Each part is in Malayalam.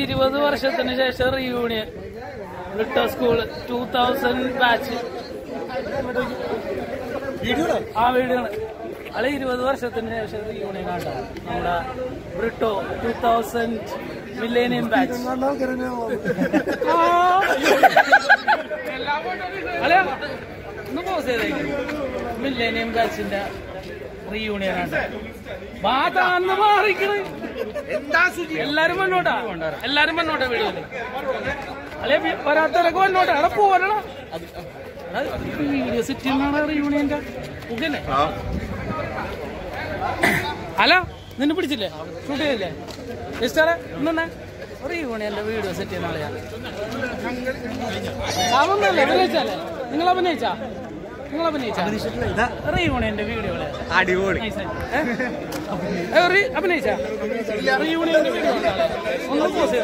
ഇരുപത് വർഷത്തിന് ശേഷം reunion Britto school two thousand batch ആ വീഡിയോ അളെ ഇരുപത് വർഷത്തിന് ശേഷം റീയൂണിയൻ ആട്ടോ നമ്മുടെ Britto two thousand millennium batch അല്ല ഒന്ന് പോസ് ചെയ്തേക്ക് മില്ലേനിയം ബാച്ചിന്റെ റീയൂണിയൻ ആണ് ബാത്താന്ന് മാറിക്കണ് എല്ലാരും വന്നോട്ടാ എല്ലാരും വന്നോട്ടെ വീഡിയോയില് അല്ലെ വരാത്തവരൊക്കെ വന്നോട്ടെ അവിടെ പോരണ വീഡിയോ സെറ്റ് ചെയ്യുന്നതാണ് റീയൂണിയന്റെ ഓക്കെ അല്ല നിന്നെ പിടിച്ചില്ലേ ഷൂട്ട് ചെയ്തില്ലേ ഇഷ്ടറെ ഇന്നെ റീയൂണിയന്റെ വീഡിയോ സെറ്റ് ചെയ്യുന്ന ആളെയാ അവന്നല്ലേ അഭിനയിച്ചല്ലേ നിങ്ങൾ അഭിനയിച്ചാ നിങ്ങൾ അഭിനയിച്ചാ റീയൂണിയന്റെ വീഡിയോ അടിപൊളി അഭിനയിച്ച റീയൂണിയന്റെ വീഡിയോ ഒന്ന് പോസ്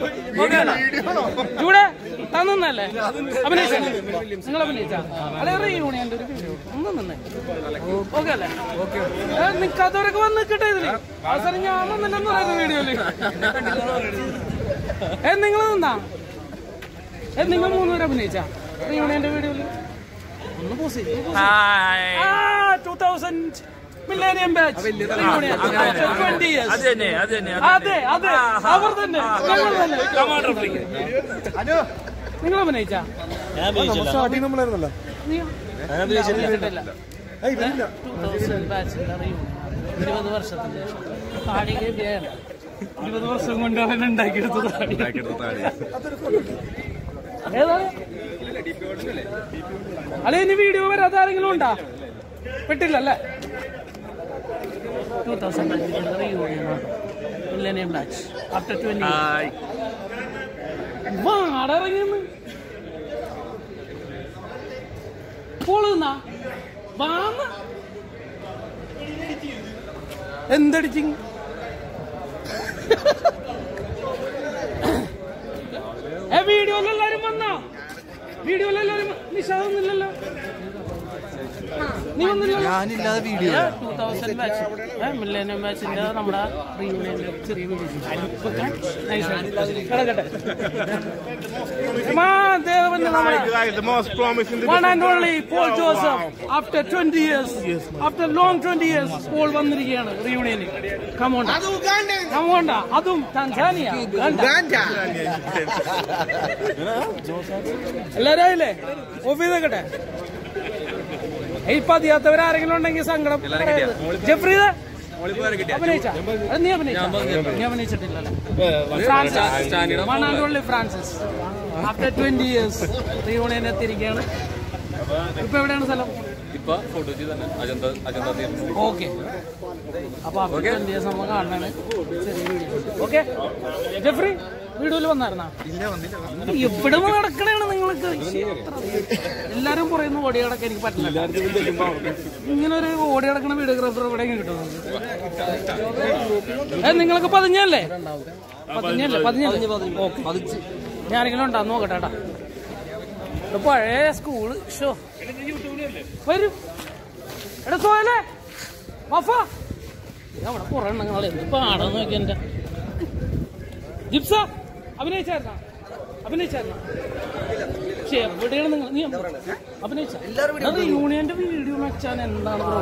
ചൂടെ തന്നല്ലേ അഭിനയിച്ച നിങ്ങൾ അഭിനയിച്ച അല്ലെ റീയൂണിയന്റെ ഒരു വീഡിയോ ഒന്ന് നിന്നേ ഓക്കെ അല്ലേ നിക്കാത്തവരൊക്കെ വന്ന് നിൽക്കട്ടെ ഇതില് അവസരം ഞാൻ വന്നില്ലെന്ന് പറയുന്ന വീഡിയോയില് ഏ നിങ്ങൾ നിന്നാ ഏ നിങ്ങൾ മൂന്നുപേരും അഭിനയിച്ച റീയൂണിയന്റെ വീഡിയോയില് ഒന്ന് pose two thousand millennium batch twenty years അത് തന്നെ അത് തന്നെ അതെ അതെ അവർ തന്നെ ഞങ്ങൾ തന്നെ നിങ്ങൾ അഭിനയിച്ച സ്റ്റാർട്ടിങ് നമ്മളായിരുന്നല്ലോ അഭിനയിച്ചിട്ടില്ല ടൂ തൗസൻഡ് ബാച്ചിന്റെ reunion. ഇരുപത് വർഷത്തിന്റെ താടി കേൾക്കുകയാണ് ഇരുപത് വർഷം കൊണ്ട് അവൻ ഉണ്ടാക്കിയെടുത്ത താടി ഏതാ അല്ലെ ഇനി വീഡിയോ വരാത്ത ആരെങ്കിലും ഉണ്ടാ പെട്ടില്ലല്ലേ two thousand millennium batch after twenty വാടറങ്ങിന്ന് പോളുന്ന വാന്ന് എന്തടിച്ചിങ് ഏ വീഡിയോയിലെല്ലാരും വന്നാ വീഡിയോയിലെല്ലാരും നിഷാദൊന്നുമില്ലല്ലോ നീ വന്നില്ലല്ലോ ഞാനില്ലാതെ video two thousand batch millennium ബാച്ചിന്റെ നമ്മുടെ റീയൂണിയന്റെ ചെറിയ വീഡിയോ കിടക്കട്ടെ The most promising One and only Paul Joseph. After 20 years, after long 20 years, Paul വന്നിരിക്കുകയാണ് റീയൂണിയനിൽ കമോണ്ട കമോണ്ട അതും തൻസാനിയ എല്ലാരും ആയില്ലേ ഓഫ് ചെയ്തേക്കട്ടെ ഇപ്പൊ അതിയാത്തവരാരെങ്കിലും ഉണ്ടെങ്കിൽ സങ്കടം പറയരുത്. ജഫ്രീദ് അഭിനയിച്ച അത് നീ അഭിനയിച്ച നീ അഭിനയിച്ചിട്ടില്ലല്ലേ Francis one and only Francis after twenty years reunion എത്തിയിരിക്കുകയാണ് ഇപ്പൊ എവിടെയാണ് സ്ഥലം ഇപ്പൊ ഫോട്ടോ ചെയ്ത് തന്നെ അജന്ത അജന്ത തീർന്നു ഓക്കെ അപ്പൊ ആഫ്റ്റർ ട്വന്റി ഇയേഴ്സ് നമ്മൾ കാണാനാണ് ഓക്കെ ജെഫ്രി വീഡിയോയിൽ വന്നായിരുന്നാ എവിടെ നടക്കണേണ് നിങ്ങൾക്ക് ശ്ശേ, എത്ര എല്ലാരും പറയുന്നു ഓടി കിടക്കാൻ എനിക്ക് പറ്റില്ല ഇങ്ങനെ ഒരു ഓടി കിടക്കണ വീഡിയോഗ്രാഫർ എവിടെയെങ്കിലും കിട്ടും ഏ നിങ്ങളൊക്കെ പതിഞ്ഞല്ലേ പതിഞ്ഞല്ലേ പതിഞ്ഞല്ലേ ഓക്കെ ഞാനെങ്കിലും ഉണ്ടാ നോക്കട്ടെ ഏട്ടാ ഇത് പഴയ സ്കൂള് ഷോ വരും എടാ സോയലേ വഫ ഇത് അവിടെ കുറെ എണ്ണങ്ങൾ എന്ത് പാടാന്ന് നോക്കി എന്റെ ജിപ്സ അഭിനയിച്ചായിരുന്ന അഭിനയിച്ചായിരുന്ന പക്ഷെ എവിടെയാണ് നിങ്ങൾ നീ അഭിനയിച്ച അത് യൂണിയന്റെ വീഡിയോ വെച്ചാൽ എന്താണ് ബ്രോ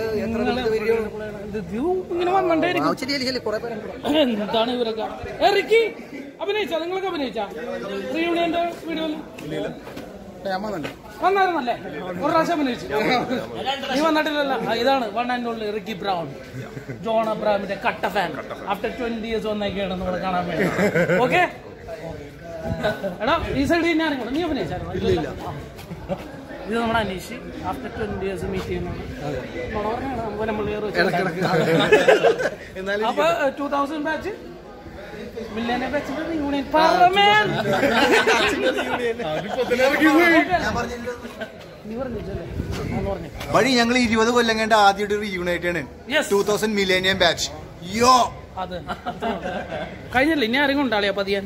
ഇത് ഇങ്ങനെ വന്നോണ്ടായിരിക്കും എന്താണ് ഇവരൊക്കെ എറിക്കി അഭിനയിച്ച നിങ്ങൾക്ക് അഭിനയിച്ച റീയൂണിയന്റെ വീഡിയോയിൽ വന്നായിരുന്നല്ലേ ഒരു പ്രാവശ്യം അഭിനയിച്ചു നീ വന്നിട്ടില്ലല്ലോ ആ, ഇതാണ് one and only Ricky Brown John അബ്രാമിന്റെ കട്ട ഫാൻ ആഫ്റ്റർ ട്വന്റി ഇയേഴ്സ് വന്നേക്കാണ് നമ്മൾ കാണാൻ വേണ്ടി ഓക്കെ എടാ ഈ സൈഡിൽ ഞാൻ കൂടെ നീ അഭിനയിച്ചായിരുന്നു ഇല്ല ഇത് നമ്മുടെ Anish after twenty years meet ചെയ്യുന്നതാണ് അപ്പൊ ടൂ തൗസൻഡ് ബാച്ച് മില്ലേനെ ബാച്ചിന്റെ യൂണിയൻ പാർലമെന്റ് നീ പറഞ്ഞില്ലേ ഒന്ന് പറഞ്ഞു വഴി ഞങ്ങൾ ഇരുപത് കൊല്ലം കണ്ട് ആദ്യമായിട്ട് ഒരു united Yes. Two thousand millennium batch യോ അത് കഴിഞ്ഞില്ല ഇനി ആരെങ്കിലും ഉണ്ടാളിയാ പതിയാൻ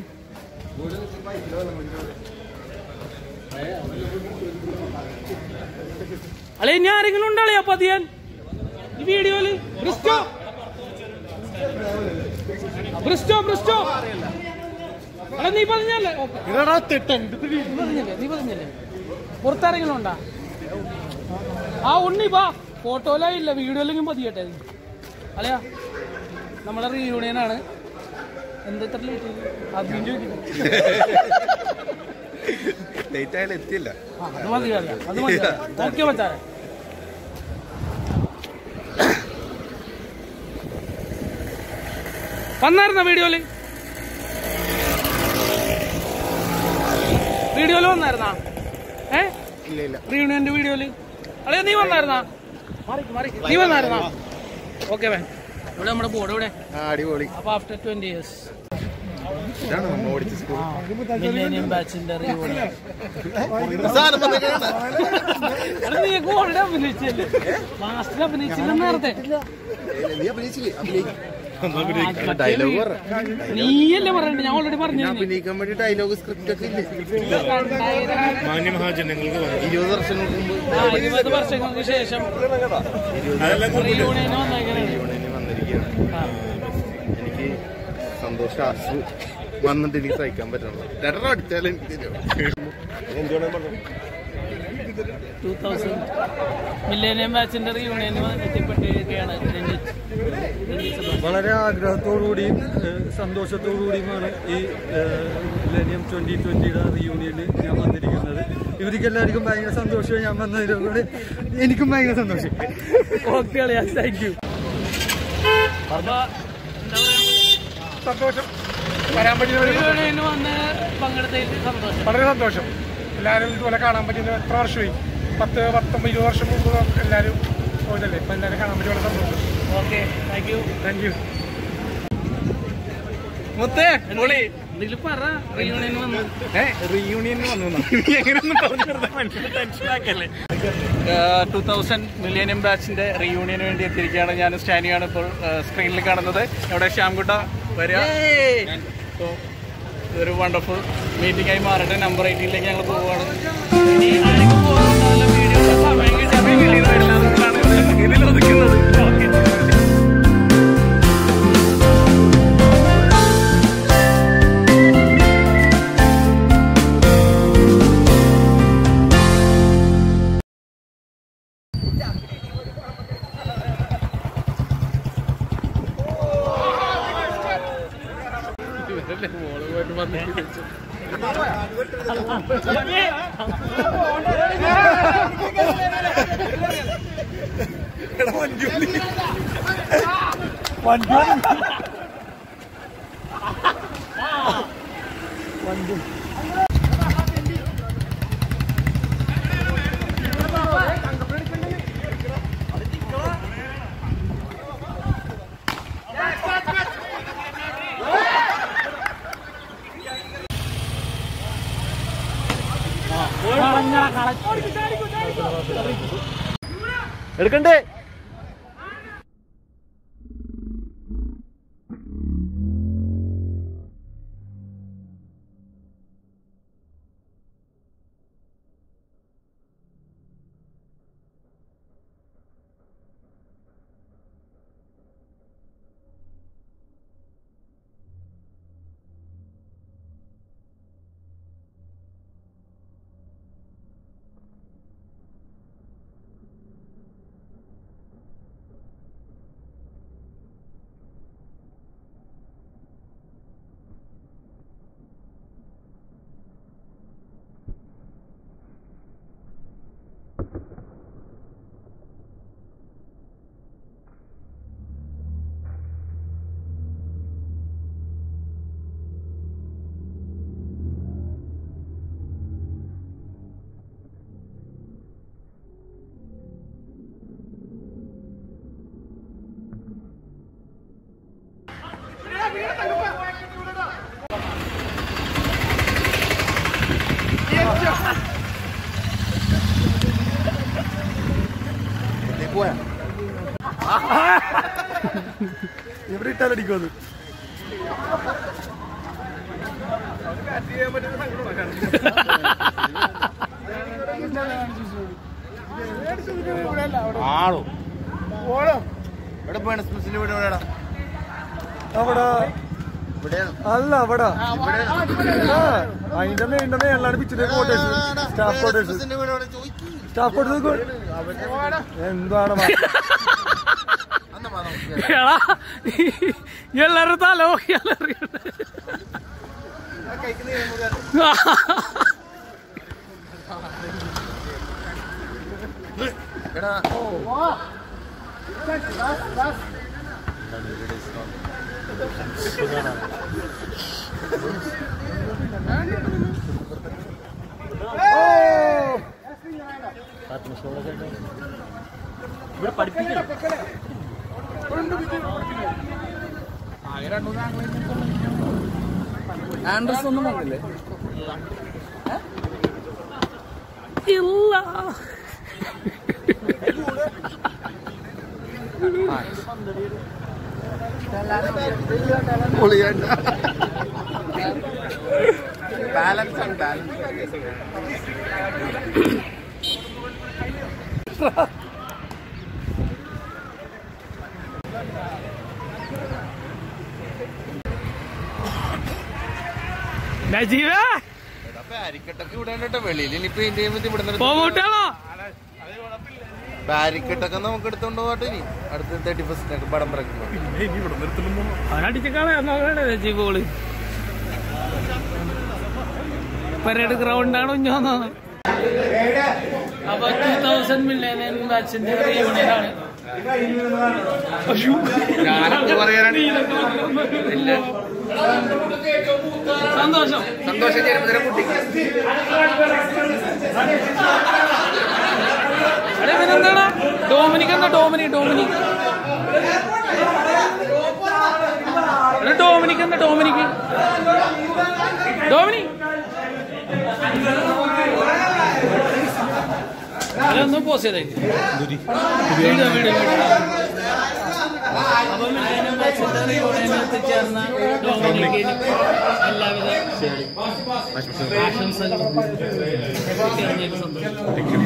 അല്ലെ ഇനി ആരെങ്കിലും ഉണ്ടാളിയാ പതിയാൻ ഈ വീഡിയോയില് ബ്രിസ്റ്റോ ബ്രിസ്റ്റോ ബ്രിസ്റ്റോ എടാ നീ പറഞ്ഞല്ലേ ഓക്കെ നീ പറഞ്ഞല്ലേ നീ പറഞ്ഞല്ലേ പുറത്തിറങ്ങണം ഉണ്ടാ ആ ഉണ്ണി വാ ഫോട്ടോയിലായില്ല വീഡിയോയിലെങ്കിലും മതിയട്ടെ നീ. അല്ലയാ നമ്മളെ റീയൂണിയൻ ആണ് എന്തെത്ര ലേറ്റ് അദ്യം ചോദിക്കുന്നു ലേറ്റ് ആയാലും എത്തിയില്ല ആ, അത് മതി അല്ല അത് മതി ഓക്കെ മച്ചാരെ വന്നായിരുന്ന വീഡിയോയില് വീഡിയോയില് വന്നായിരുന്നാ ഏ ഇല്ല ഇല്ല റീയൂണിയന്റെ വീഡിയോയില് അളേ നീ വന്നായിരുന്നാ നീ വന്നായിരുന്നാ ഓക്കെ വേ ഇവിടെ നമ്മുടെ ബോർഡ് ഇവിടെ ആ അടിപൊളി അപ്പൊ ആഫ്റ്റർ ട്വന്റി ഇയേഴ്സ് ഇതാണ് നമ്മൾ ഓടിച്ച സ്കൂൾ മില്ലേനിയം ബാച്ചിന്റെ റീയൂണിയൻ സാധനം വന്നേക്കണ. നീ ഗോൾഡ് അഭിനയിച്ചല്ലേ മാസ്റ്റർ അഭിനയിച്ചില്ല നേരത്തെ നീ അഭിനയിച്ചില്ലേ അഭിനയിക്കും ഡയലോഗ് പറ നീയല്ലേ പറയണ്ട ഞാൻ ഓൾറെഡി പറഞ്ഞു ഞാൻ അഭിനയിക്കാൻ വേണ്ടി ഡയലോഗ് സ്ക്രിപ്റ്റ് ഒക്കെ ഇല്ലേ ഇരുപത് വർഷങ്ങൾക്ക് മുമ്പ് ഇരുപത് വർഷങ്ങൾക്ക് ശേഷം റീയൂണിയന് വന്നേക്കണേ ഇനി വന്നിരിക്കുകയാണ് ആ. എനിക്ക് സന്തോഷം അസു വന്നിട്ട് എനിക്ക് സഹിക്കാൻ പറ്റണം രണ്ടെണ്ണം അടിച്ചാലും ടൂ തൗസൻഡ് മില്ലേനിയം ബാച്ചിന്റെ റീയൂണിയന് എത്തിപ്പെട്ടിരിക്കുകയാണ് രഞ്ജിത്ത് രഞ്ജിത്ത് സുഭാഷ്. വളരെ ആഗ്രഹത്തോടുകൂടിയും ഏഹ്, സന്തോഷത്തോടുകൂടിയുമാണ് ഈ മില്ലേനിയം ട്വന്റി ട്വന്റിയുടെ റീയൂണിയനിൽ ഞാൻ വന്നിരിക്കുന്നത് ഇവർക്ക് എല്ലാവർക്കും ഭയങ്കര സന്തോഷമായി ഞാൻ വന്നതിനോട് എനിക്കും ഭയങ്കര സന്തോഷം ഓക്കെ അളിയാ താങ്ക് യു അപ്പൊ എന്താ പറയാ സന്തോഷം വരാൻ പറ്റിയ റീയൂണിയന് വന്ന് പങ്കെടുത്തതിൽ സന്തോഷം വളരെ സന്തോഷം എല്ലാവരും ഇതുപോലെ കാണാൻ പറ്റുന്ന എത്ര വർഷമായി പത്ത് പത്തൊമ്പത് ഇരുപത് വർഷം മുമ്പ് എല്ലാവരും പോയതല്ലേ ഇപ്പൊ എല്ലാവരും കാണാൻ പറ്റിയ വളരെ സന്തോഷം okay thank you thank you മുത്തേ പൊളി എന്തെങ്കിലും പറ റീയൂണിയന് വന്ന് റീയൂണിയന് വന്നു ടൂ തൗസൻഡ് മില്ലേനിയം ബാച്ചിന്റെ റീയൂണിയന് വേണ്ടി എത്തിയിരിക്കുകയാണ് ഞാൻ സ്റ്റാനിയാണ് ഇപ്പോൾ സ്ക്രീനിൽ കാണുന്നത് ഇവിടെ ശ്യാംകുട്ട വരിക So, ഇതൊരു വണ്ടർഫുൾ മീറ്റിംഗ് ആയി മാറട്ടെ നമ്പർ എയ്റ്റീനിലേക്ക് ഞങ്ങൾ പോവുകയാണ് ഇനി ആരെങ്കിലും പോകുന്നുണ്ടാവില്ല വീഡിയോ സമയം കിട്ടിയപ്പോൾ എല്ലാവരും കാണുന്നത് ഇതിൽ ഒതുക്കുന്നത് ഓക്കെ എടുക്കണ്ടേ നീ പോയാ ഇവിടെ ഇട്ടാലടിക്കുമത് ആളോ ഇവിടെ ബേണസ്മിസിന്റെ വീട് എവിടെയാടാ അവിടെ അല്ല അവിടെ ആ, അതിന്റെ മെയിൻ്റെ മേലാണ് പിച്ചിന്റെ quarters staff quarters staff quarters എന്താണ് മ- എടാ എല്ലാരും തല നോക്കിയാലറിയണ്ട ആൻഡ്രസ് ഒന്നും വന്നില്ലേ ഇല്ല ബാലൻസ് ആണ് ബാലൻസ് നജീവേ ബാരിക്കെട്ടൊക്കെ ഇവിടെ വെളിയിൽ ഇനിയിപ്പോ ഇന്ത്യ ചെയ്യുമ്പോൾ ഇവിടെ പോകൂട്ടാണോ ബാരിക്കെട്ടൊക്കെ നമുക്ക് എടുത്തോണ്ട് പോകട്ടെ ഇനി അടുത്ത തേർട്ടി ഫസ്റ്റ് പടം പറക്കുമ്പോ അവനടിച്ചേക്കാളെ നോക്കണേ നജീബ് ഗോള് പരേഡ് ഗ്രൗണ്ടാണ് ഉഞ്ഞോന്ന് അപ്പൊ ടൂ തൗസൻഡ് മില്യൻ ബാച്ചിന്റെ യൂണിയനാണ് സന്തോഷം സന്തോഷം ജന്മദിനം കുട്ടിക്ക് അതെ ഇവനെന്താടാ ഡോമിനിക് എന്താ ഡോമിനിക് ഡോമിനിക് എടാ, ഡോമിനിക് എന്താ ഡോമിനിക് ഡോമിനിക് അതൊന്നും പോസ് ചെയ്തേ വീഡിയോ വീഡിയോ അപ്പം മില്ലേനിയം ബാച്ചിന്റെ റിയൂണിയനിൽ എത്തിച്ചേർന്ന ഡോമിനിക്കിന് എല്ലാവിധ ആശംസകളും എത്തിച്ചേർന്നതിൽ സന്തോഷം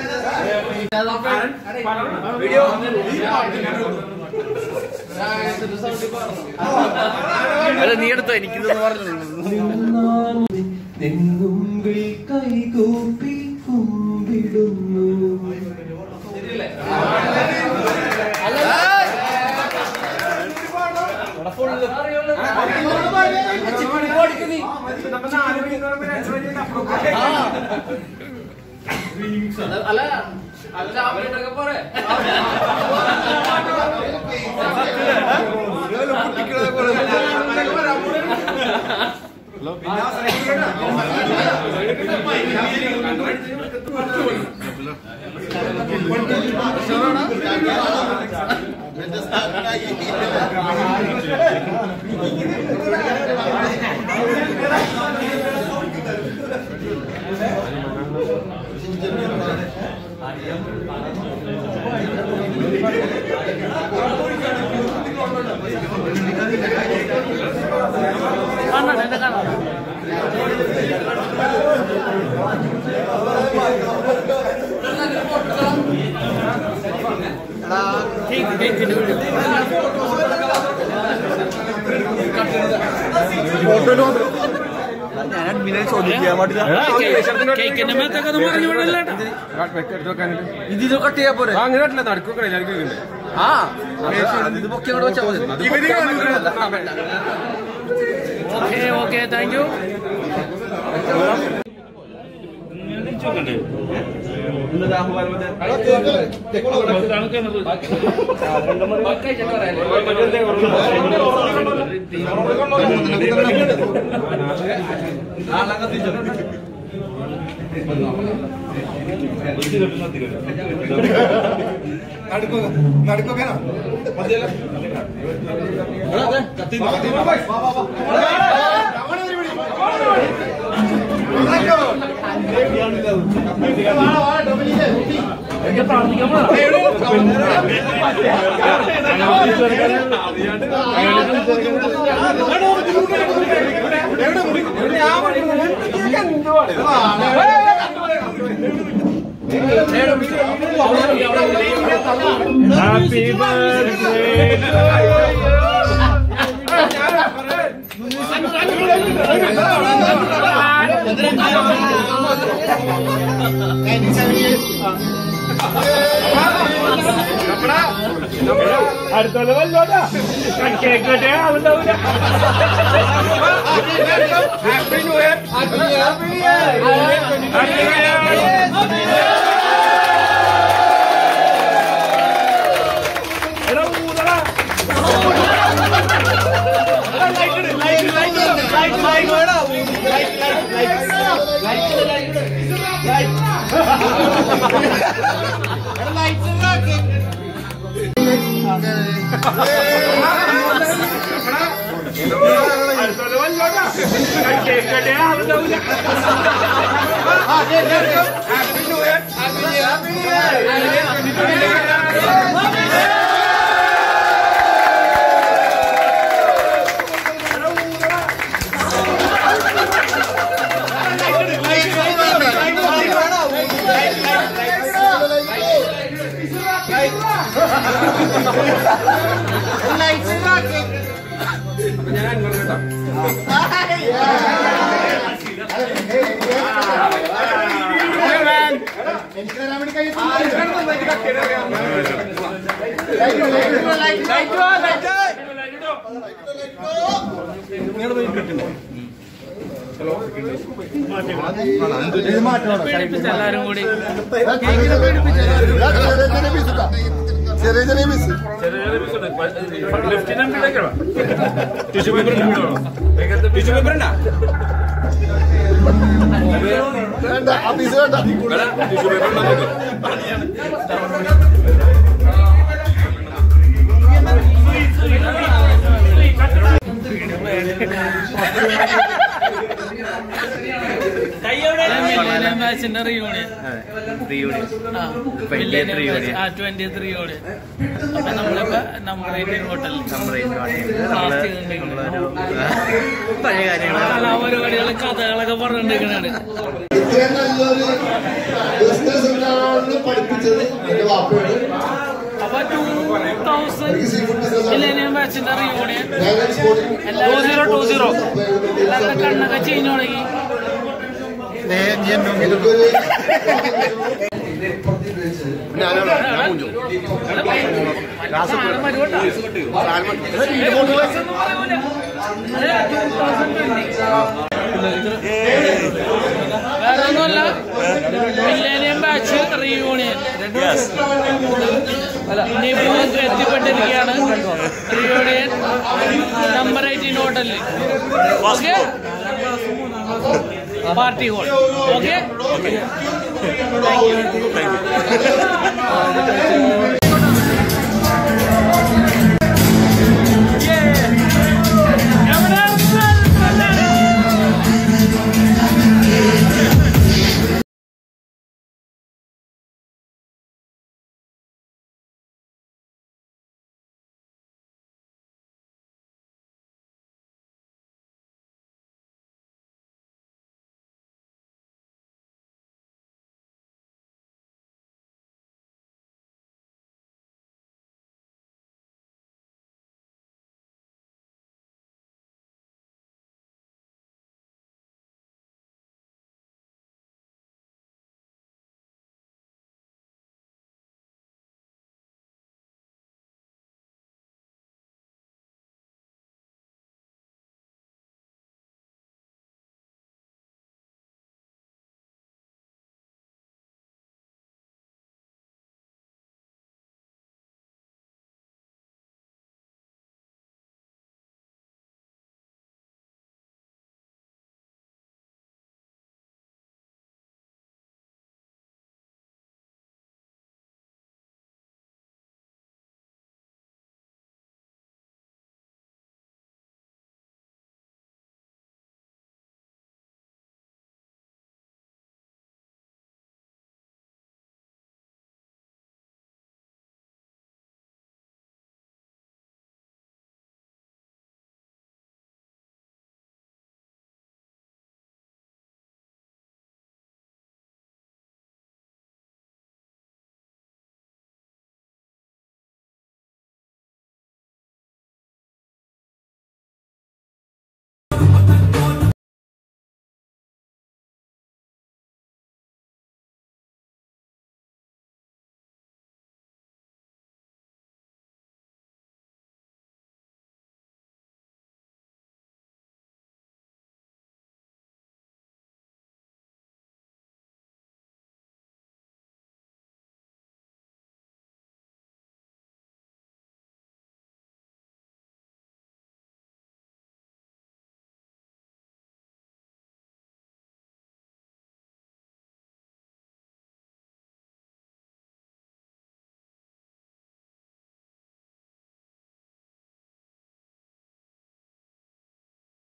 അല്ല നീ എടുത്തോ എനിക്കിതെന്ന് പറഞ്ഞു നെന്നുമ്പിൽ കൈകൂപ്പി കുമ്പിടുന്നു കാണണം എന്നെ കാണാം കേക്ക് കേക്കിന്റെ വീഡിയോ ഞാൻ അഡ്മിനെ ചോദിക്കാൻ പാടില്ല കേക്കിന്റെ മേത്തൊക്കെ ഒന്നും പറഞ്ഞു വിടല്ലേട്ടാ ഇതിൽ കട്ട് ചെയ്യാൻ പോരെ അങ്ങനെ പറ്റില്ല നടക്കുക എല്ലാവർക്കും ആ ഇത് പൊക്കി അങ്ങോട്ട് വെച്ചാൽ മതി okay okay thank you happy birthday അടുത്തോളം വല്ലോട്ടാ കേക്ക് കെട്ടിയ ആളുണ്ടാവില്ല happy new year happy new year എടാ ഊതടാ അടുത്തോളം വല്ലോട്ടാ കേക്ക് കെട്ടിയ ആളുണ്ടാവില്ല happy new year happy new പേടിപ്പിച്ച എല്ലാരും കൂടി ചെറിയ ചെറിയ piece tissue paper tissue paper ഉണ്ടാ വേണ്ട ആ പീസ് വേണ്ട ടിഷ്യൂ പേപ്പർ ഉണ്ടാ മില്ലേനിയം ബാച്ചിന്റെ റീയൂണിയൻ ആ മില്ലേനിയം ആ ട്വന്റി റീയൂണിയൻ അപ്പൊ നമ്മളിപ്പോ നമ്മുടെ ഇന്ത്യൻ ഹോട്ടലിൽ പഴയ കാര്യങ്ങൾ കലാപരിപാടികൾ കഥകളൊക്കെ പറഞ്ഞിരിക്കണാണ് ഇത്രയും നല്ലൊരു ബിസിനസ് ഉണ്ടാവണമെന്ന് പഠിപ്പിച്ചത് എന്റെ വാപ്പയാണ് അപ്പൊ ടൂ തൗസൻഡ് മില്ലേനിയം ബാച്ചിന്റെ റീയൂണിയൻ ഞാൻ സ്പോർട്ടിൽ എല്ലാവരും സീറോ ടു സീറോ എല്ലാവരുടെ കണ്ണൊക്കെ ചീഞ്ഞു തുടങ്ങി എനിക്കൊരു വേറെ ഒന്നുമല്ല മില്ലേനിയം ബാച്ച് റീയൂണിയൻ ഇനിയിപ്പോ എത്തിപ്പെട്ടിരിക്കുകയാണ് റീയൂണിയൻ നമ്പർ എയ്റ്റീൻ ഹോട്ടലിൽ okay party hall okay thank U